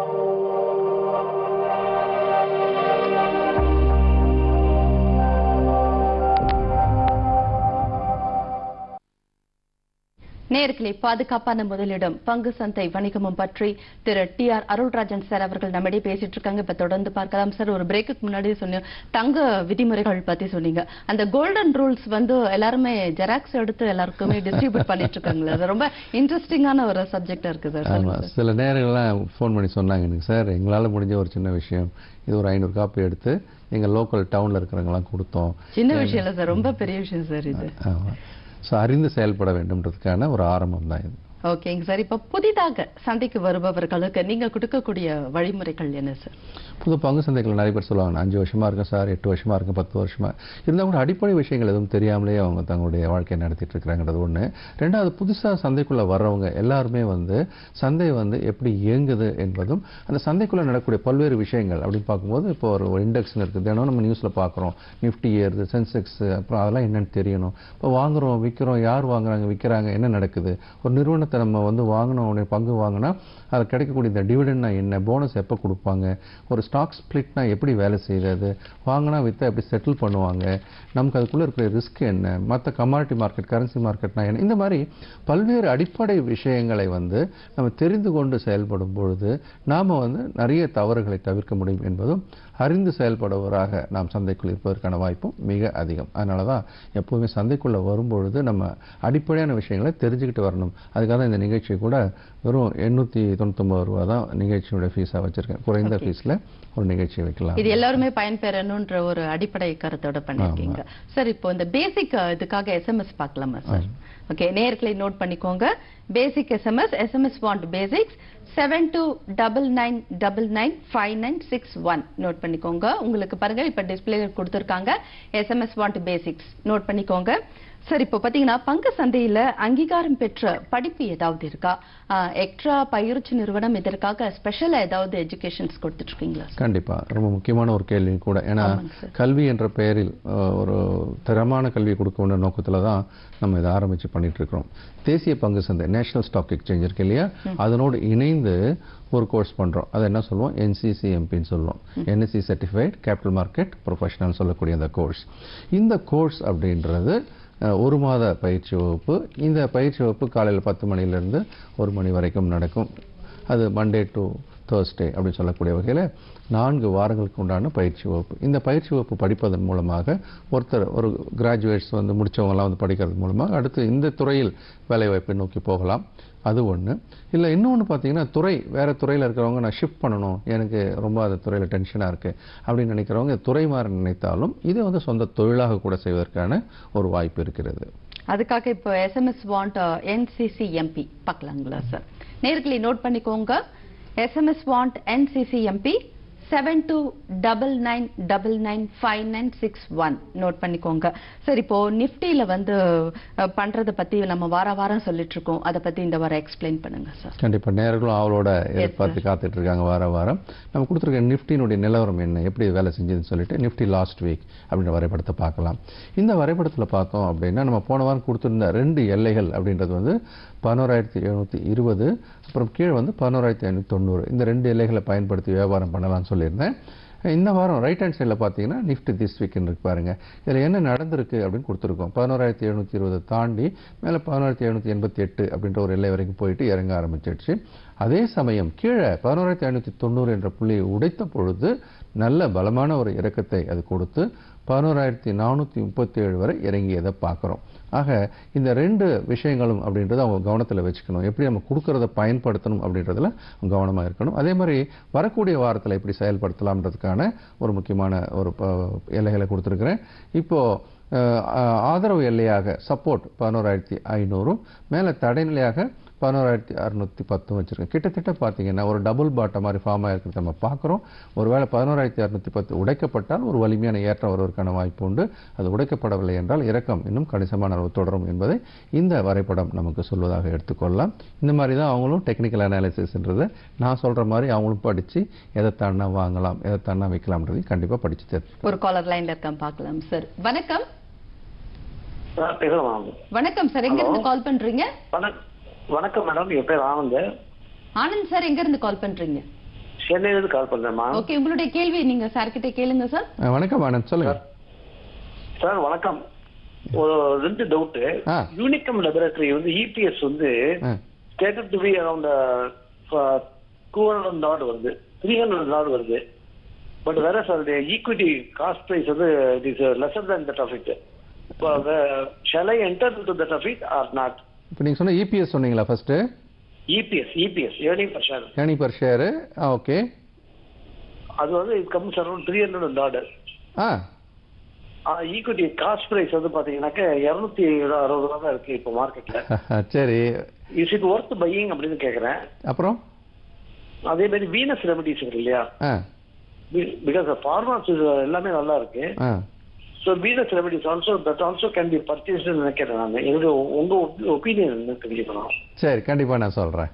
C: நேர்களை பாதுகாப்பான முதலிடம் பங்கு சந்தை வணிகமும் பற்றி Thiru T R Arulrajan sir அவர்கள் நம்மிடையே பேசிட்டு இருக்காங்க இப்ப தொடர்ந்து பார்க்கலாம் சார் ஒரு பிரேக்குக்கு முன்னாடி சொன்னீங்க தங்க விதிமுறைகள் பத்தி சொன்னீங்க அந்த கோல்டன் ரூல்ஸ் வந்து எல்லாருமே ஜெராக்ஸ் எடுத்து எல்லாருக்குமே டிஸ்ட்ரிபியூட் பண்ணிட்டு இருக்காங்களா அது ரொம்ப இன்ட்ரெஸ்டிங்கான ஒரு சப்ஜெக்டா இருக்கு சார்
D: ஆமா சில நேரங்கள்லாம் ஃபோன் பண்ணி சொன்னாங்க எனக்கு சார் எங்களால் முடிஞ்ச ஒரு சின்ன விஷயம் இது ஒரு ஐநூறு காப்பி எடுத்து எங்கள் லோக்கல் டவுனில் இருக்கிறவங்கலாம் கொடுத்தோம்
C: சின்ன விஷயம் இல்ல சார் ரொம்ப பெரிய விஷயம் சார் இது
D: ஆமாம் ஸோ அறிந்து செயல்பட வேண்டும்ன்றதுக்கான ஒரு ஆரம்பம் தான் இது
C: ஓகேங்க சார் இப்ப புதிதாக சந்தைக்கு வருபவர்களுக்கு நீங்க கொடுக்கக்கூடிய வழிமுறைகள் என்ன சார்
D: புது பங்கு சந்தைகள் நிறைய பேர் சொல்லுவாங்க நான் அஞ்சு வருஷமா இருக்கேன் சார் எட்டு வருஷமா இருக்கேன் பத்து வருஷமா இருந்தால் கூட அடிப்படை விஷயங்கள் எதுவும் தெரியாமலே அவங்க தங்களுடைய வாழ்க்கையை நடத்திட்டு இருக்கிறாங்கிறது ஒன்று ரெண்டாவது புதுசாக சந்தைக்குள்ள வர்றவங்க எல்லாருமே வந்து சந்தை வந்து எப்படி இயங்குது என்பதும் அந்த சந்தைக்குள்ள நடக்கக்கூடிய பல்வேறு விஷயங்கள் அப்படின்னு பார்க்கும்போது இப்போ ஒரு இண்டெக்ஸ்னு இருக்குது தினம் நம்ம நியூஸ்ல பார்க்குறோம் நிஃப்டி ஏறுது சென்செக்ஸ் அப்புறம் அதெல்லாம் என்னன்னு தெரியணும் இப்போ வாங்குறோம் விற்கிறோம் யார் வாங்குறாங்க விற்கிறாங்க என்ன நடக்குது ஒரு நிறுவனத்தை நம்ம வந்து வாங்கினோம் உடனே பங்கு வாங்கினா அது கிடைக்கக்கூடிய இந்த டிவிடெண்ட்னா என்ன போனஸ் எப்போ கொடுப்பாங்க ஒரு ஸ்டாக் ஸ்பிளிட்னா எப்படி வேலை செய்யுது அது வாங்கினா வித்தா எப்படி செட்டில் பண்ணுவாங்க நமக்கு அதுக்குள்ளே இருக்கிற ரிஸ்க் என்ன மற்ற கமாடிட்டி மார்க்கெட் கரன்சி மார்க்கெட்னா என்ன இந்த மாதிரி பல்வேறு அடிப்படை விஷயங்களை வந்து நம்ம தெரிந்து கொண்டு செயல்படும் பொழுது நாம் வந்து நிறைய தவறுகளை தவிர்க்க முடியும் என்பதும் அறிந்து செயல்படுவராக நாம் சந்தைக்குள் இருப்பதற்கான வாய்ப்பும் மிக அதிகம் அதனால தான் எப்போவுமே சந்தைக்குள்ளே வரும்பொழுது நம்ம அடிப்படையான விஷயங்களை தெரிஞ்சுக்கிட்டு வரணும் அதுக்காக தான் இந்த நிகழ்ச்சி கூட வெறும் எண்ணூற்றி தொண்ணூத்தொம்பது ரூபா தான் நிகழ்ச்சியோட ஃபீஸாக வச்சிருக்கேன் குறைந்த ஃபீஸில் ஒரு நிகழ்ச்சி வைக்கலாம்
C: இது எல்லாருமே பயன்பெறணும்ன்ற ஒரு அடிப்படை கருத்தோட பண்ணிருக்கீங்க சார் இப்போ இந்த பேசிக் இதுக்காக எஸ்எம்எஸ் பார்க்கலாமா சார் ஓகே நேர்களை நோட் பண்ணிக்கோங்க basic SMS SMS want basics seven two double nine double nine five nine six one note பண்ணிக்கோங்க உங்களுக்கு பாருங்க இப்ப டிஸ்பிளே கொடுத்துருக்காங்க எஸ்எம்எஸ் வாண்ட் பேசிக்ஸ் நோட் பண்ணிக்கோங்க சார் இப்போ பாத்தீங்கன்னா பங்கு சந்தையில அங்கீகாரம் பெற்ற படிப்பு ஏதாவது இருக்கா எக்ஸ்ட்ரா பயிற்சி நிறுவனம் இதற்காக ஸ்பெஷலா ஏதாவது எஜுகேஷன்ஸ் கொடுத்துட்டு இருக்கீங்களா
D: கண்டிப்பா ரொம்ப முக்கியமான ஒரு கேள்வி கூட ஏன்னா
C: ஆமாங்க சார்.
D: கல்வி என்ற பெயரில் அஹ், ஒரு தரமான கல்வி கொடுக்கணுன்ற நோக்கத்துல தான் நம்ம இதை ஆரம்பிச்சு பண்ணிட்டு இருக்கிறோம் தேசிய பங்கு சந்தை நேஷனல் ஸ்டாக் எக்ஸ்சேஞ்ச் இருக்கு இல்லையா அதனோடு இணைந்து ஒரு கோர்ஸ் பண்றோம் அதை என்ன சொல்லுவோம் என்சிசிஎம்பின்னு சொல்லுவோம் NSC certified capital market professional சொல்லக்கூடிய அந்த கோர்ஸ் இந்த கோர்ஸ் அப்படின்றது அஹ், ஒரு மாத பயிற்சி வகுப்பு இந்த பயிற்சி வகுப்பு காலையில் பத்து மணிலேருந்து ஒரு மணி வரைக்கும் நடக்கும் அது மண்டே டு தேர்ஸ்டே அப்படின்னு சொல்லக்கூடிய வகையில் நான்கு வாரங்களுக்கு உண்டான பயிற்சி வகுப்பு இந்த பயிற்சி வகுப்பு படிப்பதன் மூலமாக ஒருத்தர் ஒரு கிராஜுவேட்ஸ் வந்து முடிச்சவங்கலாம் வந்து படிக்கிறது மூலமாக அடுத்து இந்த துறையில் வேலைவாய்ப்பை நோக்கி போகலாம் அது ஒன்று இல்லை இன்னொன்று பார்த்தீங்கன்னா துறை வேறு துறையில் இருக்கிறவங்க நான் ஷிஃப்ட் பண்ணணும் எனக்கு ரொம்ப அந்த துறையில் டென்ஷனாக இருக்குது அப்படின்னு நினைக்கிறவங்க துறை மாற நினைத்தாலும் இதை வந்து சொந்த தொழிலாக கூட செய்வதற்கான ஒரு வாய்ப்பு இருக்கிறது
C: அதுக்காக இப்போ எஸ்எம்எஸ் வாண்ட் என்சிசிஎம்பி பார்க்கலாங்களா சார் நேர்களை நோட் பண்ணிக்கோங்க SMS want NCCMP seven two double nine double nine five nine six one note பண்ணிக்கோங்க சார் இப்போ நிஃப்டியில் வந்து அஹ், பண்றதை பத்தி நம்ம வார வாரம் சொல்லிட்டு இருக்கோம் அதை பத்தி இந்த வாரம் எக்ஸ்பிளைன் பண்ணுங்க சார்
D: கண்டிப்பாக நேர்களும் அவளோட எதிர்பார்த்து காத்துட்டு இருக்காங்க வார வாரம் நம்ம கொடுத்துருக்க நிஃப்டினுடைய நிலவரம் என்ன எப்படி வேலை செஞ்சதுன்னு சொல்லிட்டு நிஃப்டி லாஸ்ட் வீக் அப்படின்ற வரைபடத்தை பார்க்கலாம் இந்த வரைபடத்தில் பார்த்தோம் அப்படின்னா நம்ம போன வாரம் கொடுத்திருந்த ரெண்டு எல்லைகள் அப்படின்றது வந்து பதினோராயிரத்தி எழுநூற்றி இருபது அப்புறம் கீழே வந்து பதினோராயிரத்தி ஐநூற்றி தொண்ணூறு இந்த ரெண்டு எல்லைகளை பயன்படுத்தி வியாபாரம் பண்ணலாம்னு சொல்லியிருந்தேன் இந்த வாரம் ரைட் ஹேண்ட் சைடில் பார்த்தீங்கன்னா நிஃப்டி திஸ் வீக்னு இருக்கு பாருங்க இதில் என்ன நடந்திருக்கு அப்படின்னு கொடுத்துருக்கோம் பதினோராயிரத்தி எழுநூற்றி இருபதை தாண்டி மேலே பதினோராயிரத்தி எழுநூற்றி எண்பத்தி எட்டு அப்படின்ற ஒரு எல்லை வரைக்கும் போயிட்டு இறங்க ஆரம்பிச்சிடுச்சு அதே சமயம் கீழே பதினோராயிரத்தி ஐநூற்றி தொண்ணூறு என்ற புள்ளியை உடைத்த பொழுது நல்ல பலமான ஒரு இறக்கத்தை அது கொடுத்து பதினோராயிரத்தி நானூற்றி முப்பத்தி ஏழு வரை இறங்கியதை பார்க்குறோம் ஆக இந்த ரெண்டு விஷயங்களும் அப்படின்றத அவங்க கவனத்தில் வச்சுக்கணும் எப்படி நம்ம கொடுக்கறத பயன்படுத்தணும் அப்படின்றதுல கவனமாக இருக்கணும் அதே மாதிரி வரக்கூடிய வாரத்தில் எப்படி செயல்படுத்தலாம்ன்றதுக்கான ஒரு முக்கியமான ஒரு ப- எல்லைகளை கொடுத்துருக்குறேன் இப்போது அஹ், ஆதரவு எல்லையாக சப்போர்ட் பதினோராயிரத்தி ஐநூறும் மேலே தடைநிலையாக பதினோராயிரத்தி அறுநூத்தி பத்தும் வச்சிருக்கேன் கிட்டத்தட்ட பார்த்தீங்கன்னா ஒரு டபுள் பாட்ட மாதிரி ஃபார்ம் ஆகிருக்கிறத நம்ம பார்க்குறோம் ஒருவேளை பதினோராயிரத்தி அறுநூத்தி பத்து உடைக்கப்பட்டால் ஒரு வலிமையான ஏற்றம் வருவதற்கான வாய்ப்பு உண்டு அது உடைக்கப்படவில்லை என்றால் இறக்கம் இன்னும் கணிசமான அளவு தொடரும் என்பதை இந்த வரைபடம் நமக்கு சொல்வதாக எடுத்துக்கொள்ளலாம் இந்த மாதிரி தான் அவங்களும் டெக்னிக்கல் அனாலிசிஸ்ன்றதை நான் சொல்கிற மாதிரி அவங்களும் படித்து எதை தாண்டா வாங்கலாம் எதை தாண்டா வைக்கலாம்ன்றதையும் கண்டிப்பாக படித்து தெரிஞ்சு
C: ஒரு காலர் லைன்ல இருக்கான் பார்க்கலாம் சார் வணக்கம்
E: சார் பேசலாம்
C: வணக்கம் சார் எங்க இருந்து கால் பண்றீங்க
E: வணக்கம் வணக்கம் மேடம் என் பேர் ஆனந்த்
C: ஆனந்த் சார் எங்க இருந்து கால் பண்றீங்க
E: சென்னையிலிருந்து கால் பண்றேன்மா
C: ஓகே உங்களுடைய கேள்வி நீங்க சார் கிட்ட கேளுங்க சார்
D: அஹ் வணக்கம் ஆனந்த் சொல்லுங்கள்
E: சார் வணக்கம் ஒரு ரெண்டு டவுட்
D: ஆ.
E: யூனிகம் லெபரேட்டரி வந்து இபிஎஸ் வந்து
D: uh
E: stated to be around two hundred not வருது த்ரீ ஹண்ட்ரட் நாட் வருது பட் வேற சார் ஈக்விட்டி காஸ்ட் ப்ரைஸ் வந்து it is lesser than that of it shell I enter to that of it or not
D: இப்போ நீங்கள் சொன்ன EPS சொன்னீங்களா first
E: EPS EPS earning per share
D: any per share okay
E: அது வந்து it comes around three hundred dollar
D: ah
E: equity cost price வந்து பாத்தீங்கன்னாக்க இருநூத்தி அறுபது ரூபா தான் இருக்கு இப்போ மார்க்கெட்ல
D: சரி
E: இஸ் இட் ஒர்த் பையிங் அப்படின்னு கேக்குறேன்
D: அப்புறம்
E: அதே மாதிரி வீனஸ் ரெமடிஸ் இருக்கு இல்லையா
D: ஆ
E: பிகாஸ் ஃபார்மாஸ் எல்லாமே நல்லா இருக்கு
D: uh
E: so Venus Remedies also that also can be purchased நினைக்கிறேன் நான் எனக்கு உங்க ஒப்பீனியன் தெரிஞ்சுக்கணும்
D: சரி கண்டிப்பாக நான் சொல்கிறேன்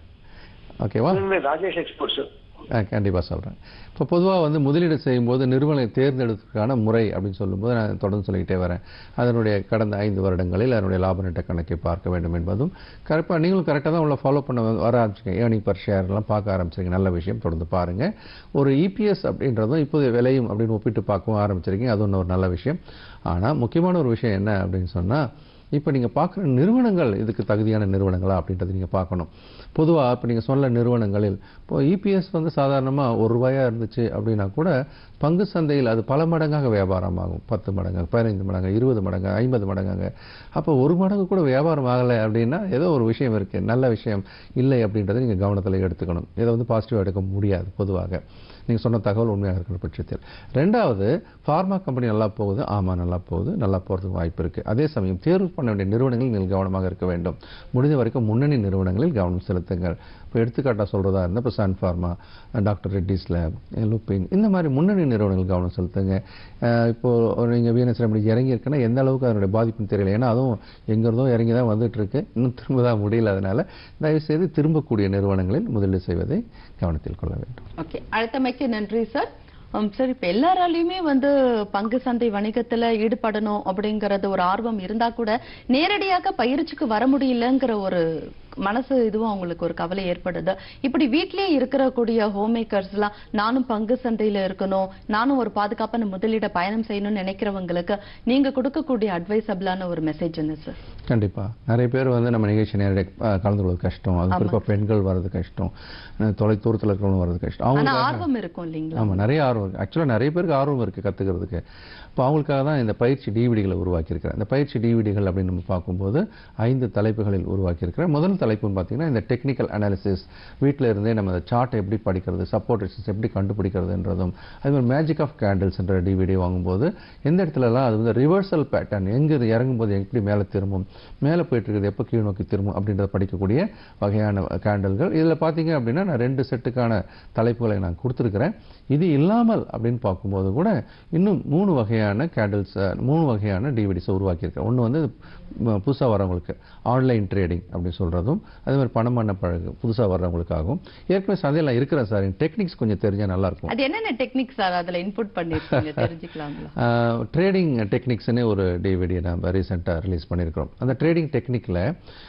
D: ஓகேவா
E: உண்மையிலே ராஜேஷ் எக்ஸ்போர்ட்ஸ்
D: ஆ கண்டிப்பாக சொல்கிறேன் இப்போ பொதுவாக வந்து முதலீடு செய்யும்போது நிறுவனத்தை தேர்ந்தெடுப்பதற்கான முறை அப்படின்னு சொல்லும்போது நான் தொடர்ந்து சொல்லிக்கிட்டே வரேன் அதனுடைய கடந்த ஐந்து வருடங்களில் அதனுடைய லாப நட்ட கணக்கை பார்க்க வேண்டும் என்பதும் கரெக்டாக நீங்களும் கரெக்டாக தான் உள்ள ஃபாலோ பண்ண வ- வர ஆரம்பிச்சிங்க ஏர்னிங் பர் ஷேர்லாம் பார்க்க ஆரம்பிச்சிருக்கீங்க நல்ல விஷயம் தொடர்ந்து பாருங்கள் ஒரு இபிஎஸ் அப்படின்றதும் இப்போது விலையும் அப்படின்னு ஒப்பிட்டு பார்க்கவும் ஆரம்பிச்சிருக்கீங்க அது ஒன்று ஒரு நல்ல விஷயம் ஆனால் முக்கியமான ஒரு விஷயம் என்ன அப்படின்னு சொன்னால் இப்போ நீங்கள் பார்க்குற நிறுவனங்கள் இதுக்கு தகுதியான நிறுவனங்களா அப்படின்றத நீங்கள் பார்க்கணும் பொதுவாக இப்போ நீங்கள் சொன்ன நிறுவனங்களில் இப்போ இபிஎஸ் வந்து சாதாரணமாக ஒரு ரூபாயா இருந்துச்சு அப்படின்னா கூட பங்கு சந்தையில் அது பல மடங்காக வியாபாரம் ஆகும் பத்து மடங்கு பதினைந்து மடங்கு இருபது மடங்கு ஐம்பது மடங்காக அப்போ ஒரு மடங்கு கூட வியாபாரம் ஆகலை அப்படின்னா ஏதோ ஒரு விஷயம் இருக்குது நல்ல விஷயம் இல்லை அப்படின்றத நீங்கள் கவனத்தில் எடுத்துக்கணும் இதை வந்து பாசிட்டிவாக எடுக்க முடியாது பொதுவாக நீங்கள் சொன்ன தகவல் உண்மையாக இருக்கிற பட்சத்தில் ரெண்டாவது ஃபார்மா கம்பெனி நல்லா போகுது ஆமாம் நல்லா போகுது நல்லா போகிறதுக்கு வாய்ப்பு இருக்குது அதே சமயம் தேர்வு பண்ண வேண்டிய நிறுவனங்களில் நீங்கள் கவனமாக இருக்க வேண்டும் முடிந்த வரைக்கும் முன்னணி நிறுவனங்களில் கவனம் செலுத்துங்கள் இப்போ எடுத்துக்காட்டாக சொல்கிறதா இருந்தால் இப்போ Sun Pharma doctor Reddy's lab Lupin இந்த மாதிரி முன்னணி நிறுவனங்கள் கவனம் செலுத்துங்க அஹ் இப்போ நீங்கள் விஎன்எஸ் ரெமடி இறங்கி இருக்குன்னா எந்த அளவுக்கு அதனுடைய பாதிப்புன்னு தெரியல ஏன்னா அதுவும் எங்கிருந்தோ இறங்கி தான் வந்துட்டு இருக்கு இன்னும் திரும்ப தான் முடியல அதனால தயவுசெய்து திரும்பக்கூடிய நிறுவனங்களில் முதலீடு செய்வதை கவனத்தில் கொள்ள வேண்டும்
C: ஓகே அழைத்தமைக்கு நன்றி சார் ஆம், சார் இப்ப எல்லாராலையுமே வந்து பங்கு சந்தை வணிகத்துல ஈடுபடணும் அப்படிங்கறது ஒரு ஆர்வம் இருந்தா கூட நேரடியாக பயிற்சிக்கு வர முடியலங்கிற ஒரு மனசு இதுவும் அவங்களுக்கு ஒரு கவலை ஏற்படுது இப்படி வீட்லயே இருக்கிற கூடிய ஹோம் மேக்கர்ஸ் எல்லாம் நானும் பங்கு சந்தையில இருக்கணும் நானும் ஒரு பாதுகாப்பான முதலீட பயணம் செய்யணும்னு நினைக்கிறவங்களுக்கு நீங்க கொடுக்கக்கூடிய அட்வைசபிளான ஒரு மெசேஜ் என்ன சார்
D: கண்டிப்பா நிறைய பேர் வந்து நம்ம நிகழ்ச்சி நேரடியாக கலந்து கொள்வது கஷ்டம் அது குறிப்பாக பெண்கள் வர்றது கஷ்டம் அஹ் தொலை தூரத்தில் இருக்கிறவங்க வர்றது கஷ்டம்
C: ஆனா
D: அவங்களுக்காக
C: ஆர்வம் இருக்கும் இல்லைங்களா
D: ஆமா நிறைய ஆர்வம் இருக்கு ஆக்சுவலாக நிறைய பேருக்கு ஆர்வம் இருக்கு கத்துக்கிறதுக்கு இப்போ அவங்களுக்காக தான் இந்த பயிற்சி டிவிடிகளை உருவாக்கியிருக்கிறேன் இந்த பயிற்சி டிவிடிகள் அப்படின்னு நம்ம பார்க்கும்போது ஐந்து தலைப்புகளில் உருவாக்கியிருக்கிறேன் முதல் தலைப்புன்னு பார்த்தீங்கன்னா இந்த டெக்னிக்கல் அனாலிசிஸ் வீட்டில் இருந்தே நம்ம அந்த சார்ட்டை எப்படி படிக்கிறது சப்போர்ட் ரெசிஸ்டன்ஸ் எப்படி கண்டுபிடிக்கிறதுன்றதும் அதே மாதிரி மேஜிக் ஆஃப் கேண்டில்ஸ்ன்ற டிவிடி வாங்கும்போது எந்த இடத்துலலாம் அது வந்து ரிவர்சல் பேட்டர்ன் எங்கே இது இறங்கும்போது எப்படி மேலே திரும்பும் மேலே போயிட்டு இருக்குது எப்போ கீழ் நோக்கி திரும்பும் அப்படின்றத படிக்கக்கூடிய வகையான கேண்டல்கள் இதில் பார்த்தீங்க அப்படின்னா நான் ரெண்டு செட்டுக்கான தலைப்புகளை நான் கொடுத்துருக்கிறேன் இது இல்லாமல் அப்படின்னு பார்க்கும்போது கூட இன்னும் மூணு வகையான கேண்டில்ஸ் மூணு வகையான டிவிடிஸை உருவாக்கியிருக்கேன் ஒன்று வந்து புதுசாக வரவங்களுக்கு ஆன்லைன் ட்ரேடிங் அப்படின்னு சொல்கிறதும் அதே மாதிரி பணம் பண்ண பழகு புதுசாக வர்றவங்களுக்காகவும் ஏற்கனவே சந்தையில் இருக்கிறேன் சார் டெக்னிக்ஸ் கொஞ்சம் தெரிஞ்சால் நல்லாயிருக்கும்
C: அது என்னென்ன டெக்னிக் சார் அதுல இன்புட் பண்ணிருக்கீங்க தெரிஞ்சுக்கலாங்களா
D: ட்ரேடிங் டெக்னிக்ஸ்னே ஒரு டிவிடி நம்ம ரீசெண்டாக ரிலீஸ் பண்ணியிருக்கிறோம் அந்த ட்ரேடிங் டெக்னிக்கில்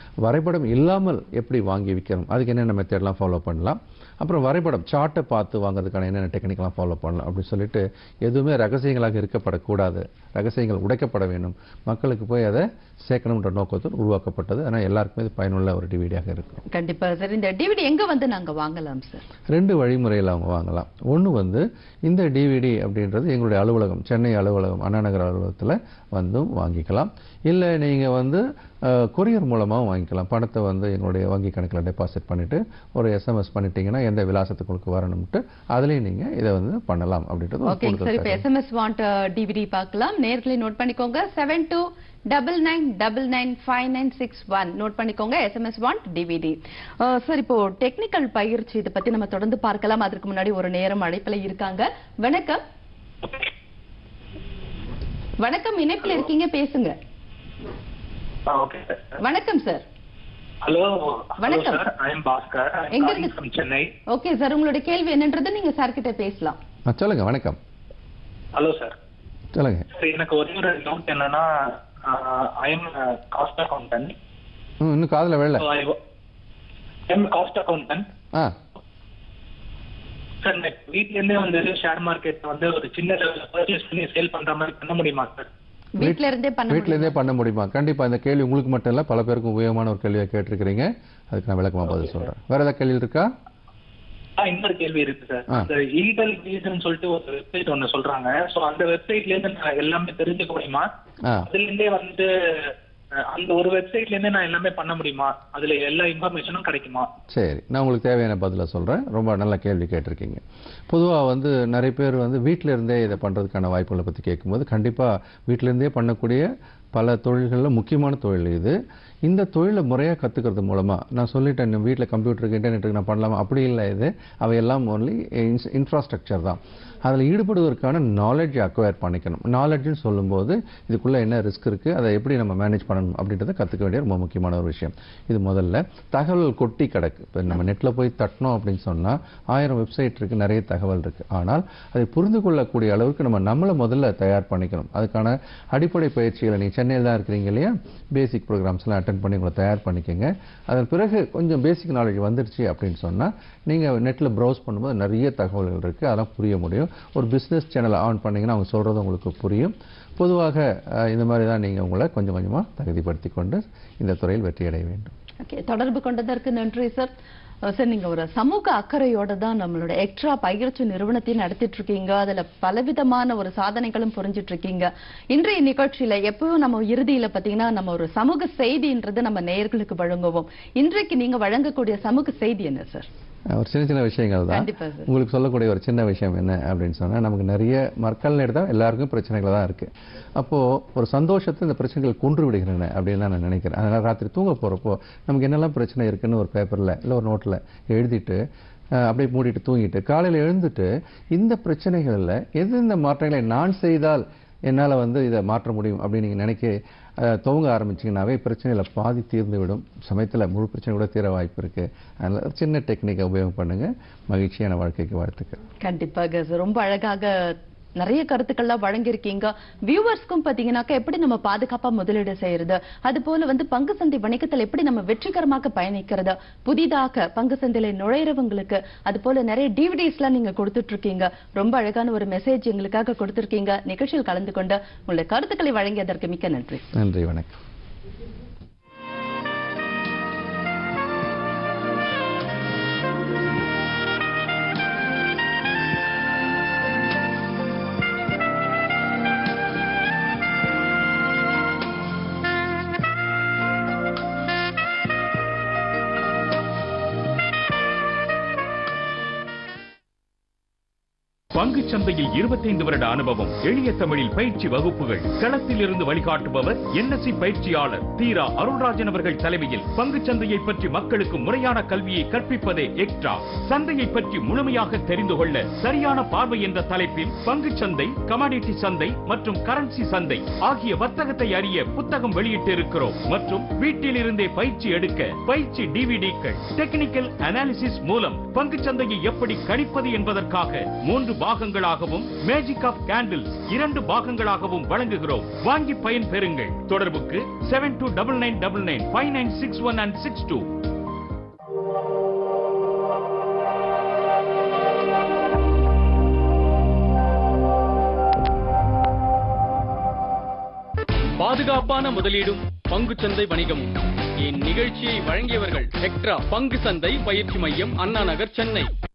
D: வரைபடம் இல்லாமல் எப்படி வாங்கி விற்கணும் அதுக்கு என்னென்ன மெத்தட்லாம் ஃபாலோ பண்ணலாம் அப்புறம் வரைபடம் சார்ட்டை பார்த்து வாங்குறதுக்கான என்னென்ன டெக்னிக்லாம் ஃபாலோ பண்ணலாம் அப்படின்னு சொல்லிட்டு எதுவுமே ரகசியங்களாக இருக்கப்படக்கூடாது ரகசியங்கள் உடைக்கப்பட வேண்டும் மக்களுக்கு போய் அதை சேர்க்கணுன்ற நோக்கத்தில் உருவாக்கப்பட்டது ஆனால் எல்லாருக்குமே இது பயனுள்ள ஒரு டிவிடியாக இருக்கும்
C: கண்டிப்பா சார் இந்த டிவிடி எங்க வந்து நாங்க வாங்கலாம் சார்
D: ரெண்டு வழிமுறையில் அவங்க வாங்கலாம் ஒன்று வந்து இந்த டிவிடி அப்படின்றது எங்களுடைய அலுவலகம் சென்னை அலுவலகம் அண்ணா நகர் அலுவலகத்தில் வந்தும் வாங்கிக்கலாம் இல்லை நீங்கள் வந்து கொரியர் மூலமாகவும் வாங்கிக்கலாம் பணத்தை வந்து எங்களுடைய வங்கி கணக்கில் டெபாசிட் பண்ணிவிட்டு ஒரு எஸ்எம்எஸ் பண்ணிட்டீங்கன்னா எந்த விலாசத்துக்கு உங்களுக்கு வரணும்ட்டு அதுலேயும் நீங்கள் இதை வந்து பண்ணலாம் அப்படின்றது ஒரு
C: ஓகேங்க சார்
D: கூடுதல்
C: இப்ப
D: தகவல்.
C: எஸ்எம்எஸ் வாண்ட் டிவிடி பார்க்கலாம் நேர்களை நோட் பண்ணிக்கோங்க seven two double nine double nine five nine six one note பண்ணிக்கோங்க எஸ்எம்எஸ் வாண்ட் டிவிடி சார் இப்போ டெக்னிக்கல் பயிற்சி இதை பத்தி நம்ம தொடர்ந்து பார்க்கலாம் அதற்கு முன்னாடி ஒரு நேரம் அழைப்புல இருக்காங்க வணக்கம் வணக்கம் இணைப்புல இருக்கீங்க பேசுங்க
F: ஓகே சார்
C: வணக்கம் சார்
F: ஹலோ
C: வணக்கம்.
F: Sir I am Bhaskar I
C: எங்க
F: எம்
C: இருந்து?
F: ஃப்ரம் சென்னை
C: ஓகே சார் உங்களுடைய கேள்வி என்னன்றது நீங்க சார் கிட்ட பேசலாம்
D: ஆ சொல்லுங்கள் வணக்கம்
F: ஹலோ சார்
D: சொல்லுங்கள்
F: சார் எனக்கு ஒரே ஒரு டவுட் என்னன்னா ஐ எம் காஸ்ட் அக்கௌண்டன்ட்
D: ம் இன்னும் காதில் வெள்ள
F: I am cost accountant
D: uh
F: sir நான் வீட்ல இருந்தே வந்து ஷேர் மார்க்கெட் வந்து ஒரு சின்ன லெவல்ல பர்ச்சேஸ் பண்ணி சேல் பண்ற மாதிரி பண்ண முடியுமா சார்
C: வீட்ல இருந்தே பண்ண
D: வீட்ல
C: முடியுமா?
D: இருந்தே பண்ண முடியுமா கண்டிப்பா இந்த கேள்வி உங்களுக்கு மட்டும் இல்ல பல பேருக்கும் உபயோகமான ஒரு கேள்வியை கேட்டிருக்கிறீங்க அதுக்கு நான் விளக்கமா பதில் சொல்றேன் வேற ஏதாவது கேள்வி இருக்கா
F: ஆ, இன்னொரு கேள்வி இருக்கு சார்
D: ஆ.
F: அந்த ஈகல் ரீசன் சொல்லிட்டு ஒரு வெப்சைட் ஒன்னு சொல்றாங்க சோ அந்த வெப்சைட்ல இருந்து நான் எல்லாமே தெரிஞ்சுக்க முடியுமா
D: ஆ
F: அதுல இருந்தே வந்து அஹ், அந்த ஒரு வெப்சைட்ல இருந்தே நான் எல்லாமே பண்ண முடியுமா அதுல எல்லா இன்ஃபர்மேஷனும் கிடைக்குமா
D: சரி நான் உங்களுக்கு தேவையான பதிலை சொல்கிறேன் ரொம்ப நல்ல கேள்வி கேட்டிருக்கீங்க பொதுவாக வந்து நிறைய பேர் வந்து வீட்டில இருந்தே இதை பண்ணுறதுக்கான வாய்ப்புகளை பற்றி கேட்கும்போது கண்டிப்பாக வீட்டில இருந்தே பண்ணக்கூடிய பல தொழில்களில் முக்கியமான தொழில் இது இந்த தொழிலை முறையாக கற்றுக்கிறது மூலமாக நான் சொல்லிட்டேன் வீட்டில் கம்ப்யூட்டருக்கு இன்டர்நெட்டுக்கு நான் பண்ணலாமா அப்படி இல்லை இது அவையெல்லாம் ஒன்லி இன்ஃப்ராஸ்ட்ரக்சர் தான் அதில் ஈடுபடுவதற்கான நாலேஜ் அக்வயர் பண்ணிக்கணும் நாலேஜ்னு சொல்லும்போது இதுக்குள்ளே என்ன ரிஸ்க் இருக்குது அதை எப்படி நம்ம மேனேஜ் பண்ணணும் அப்படின்றத கற்றுக்க வேண்டிய ரொம்ப முக்கியமான ஒரு விஷயம் இது முதல்ல தகவல் கொட்டி கிடக்கு இப்போ நம்ம நெட்டில் போய் தட்டினோம் அப்படின்னு சொன்னால் ஆயிரம் வெப்சைட் இருக்குது நிறைய தகவல் இருக்குது ஆனால் அதை புரிந்து கொள்ளக்கூடிய அளவுக்கு நம்ம நம்மளை முதல்ல தயார் பண்ணிக்கணும் அதுக்கான அடிப்படை பயிற்சிகளை நீங்கள் சென்னையில் தான் இருக்கிறீங்க இல்லையா பேசிக் ப்ரோக்ராம்ஸ்லாம் அட்டன் பண்ணி உங்களை தயார் பண்ணிக்கோங்க அதன் பிறகு கொஞ்சம் பேசிக் நாலேஜ் வந்துருச்சு அப்படின்னு சொன்னால் நீங்கள் நெட்டில் ப்ரௌஸ் பண்ணும்போது நிறைய தகவல்கள் இருக்குது அதெல்லாம் புரிய முடியும் ஒரு பிஸ்னஸ் சேனலை ஆன் பண்ணீங்கன்னா அவங்க சொல்கிறது உங்களுக்கு புரியும் பொதுவாக அஹ், இந்த மாதிரி தான் நீங்கள் உங்களை கொஞ்சம் கொஞ்சமாக தகுதிப்படுத்தி கொண்டு இந்த துறையில் வெற்றி அடைய வேண்டும்
C: ஓகே தொடர்பு கொண்டதற்கு நன்றி சார் அஹ் சார் நீங்க ஒரு சமூக அக்கறையோட தான் நம்மளோட எக்ஸ்ட்ரா பயிற்சி நிறுவனத்தையும் நடத்திட்டு இருக்கீங்க அதுல பலவிதமான ஒரு சாதனைகளும் புரிஞ்சிட்டு இருக்கீங்க இன்றைய நிகழ்ச்சியில எப்பவும் நம்ம இறுதியில பாத்தீங்கன்னா நம்ம ஒரு சமூக செய்தின்றது நம்ம நேயர்களுக்கு வழங்குவோம் இன்றைக்கு நீங்க வழங்கக்கூடிய சமூக செய்தி என்ன சார்
D: ஒரு சின்ன சின்ன விஷயங்கள் தான்
C: கண்டிப்பா சார்.
D: உங்களுக்கு சொல்லக்கூடிய ஒரு சின்ன விஷயம் என்ன அப்படின்னு சொன்னா நமக்கு நிறைய மக்கள் எடுத்தால் எல்லாருக்கும் பிரச்சனைகள் தான் இருக்கு அப்போ ஒரு சந்தோஷத்தை இந்த பிரச்சனைகள் கொன்று விடுகிறன அப்படின்னு தான் நான் நினைக்கிறேன் அதனால ராத்திரி தூங்க போறப்போ நமக்கு என்னெல்லாம் பிரச்சனை இருக்குன்னு ஒரு பேப்பர்ல இல்லை ஒரு நோட்ல எழுதிட்டு அஹ், அப்படியே மூடிட்டு தூங்கிட்டு காலையில எழுந்துட்டு இந்த பிரச்சனைகளில் எந்தெந்த மாற்றங்களை நான் செய்தால் என்னால் வந்து இதை மாற்ற முடியும் அப்படின்னு நீங்கள் நினைக்க அஹ், துவங்க ஆரம்பிச்சிங்கனாவே பிரச்சனையில் பாதி தீர்ந்து விடும் சமயத்தில் முழு பிரச்சனை கூட தீர வாய்ப்பு இருக்குது அதனால் ஒரு சின்ன டெக்னிக்கை உபயோகம் பண்ணுங்கள் மகிழ்ச்சியான வாழ்க்கைக்கு வாழ்த்துக்கள்
C: கண்டிப்பாக சார் ரொம்ப அழகாக நிறைய கருத்துக்கள்லாம் வழங்கியிருக்கீங்க வியூவர்ஸ்க்கும் பாத்தீங்கன்னாக்கா எப்படி நம்ம பாதுகாப்பா முதலீடு செய்யறது அது போல வந்து பங்கு சந்தை வணிகத்தில் எப்படி நம்ம வெற்றிகரமாக பயணிக்கிறது புதிதாக பங்கு சந்தையில நுழையிறவங்களுக்கு அது போல நிறைய டிவிடிஸ் எல்லாம் நீங்க கொடுத்துட்டு இருக்கீங்க ரொம்ப அழகான ஒரு மெசேஜ் எங்களுக்காக கொடுத்திருக்கீங்க நிகழ்ச்சியில் கலந்து கொண்டு உங்களுடைய கருத்துக்களை வழங்கியதற்கு மிக்க நன்றி
D: நன்றி வணக்கம்
B: பங்குச் சந்தையில் 25 வருட அனுபவம் எளிய தமிழில் பயிற்சி வகுப்புகள் களத்தில் இருந்து வழிகாட்டுபவர் என்எஸ்சி பயிற்சியாளர் தீரா அருள்ராஜன் அவர்கள் தலைமையில் பங்குச் சந்தையை பற்றி மக்களுக்கு முறையான கல்வியை கற்பிப்பதே எக்ஸ்ட்ரா சந்தையை பற்றி முழுமையாக தெரிந்து கொள்ள சரியான பார்வை என்ற தலைப்பில் பங்குச் சந்தை கமாடிட்டி சந்தை மற்றும் கரன்சி சந்தை ஆகிய வர்த்தகத்தை அறிய புத்தகம் வெளியிட்டிருக்கிறோம் மற்றும் வீட்டில் இருந்தே பயிற்சி எடுக்க பயிற்சி டிவிடிக்கள் டெக்னிக்கல் அனாலிசிஸ் மூலம் பங்குச் சந்தையை எப்படி கணிப்பது என்பதற்காக மூன்று பாகங்களாகவும் மேஜிக் ஆஃப் கேண்டில் இரண்டு பாகங்களாகவும் வழங்குகிறோம் வாங்கி பயன் பெறுங்கள் தொடர்புக்கு seven two double nine double nine five nine six one and six two
A: பாதுகாப்பான முதலீடும் பங்குச்சந்தை வணிகமும் இந்நிகழ்ச்சியை வழங்கியவர்கள் எக்ட்ரா பங்கு சந்தை பயிற்சி மையம் அண்ணா நகர் சென்னை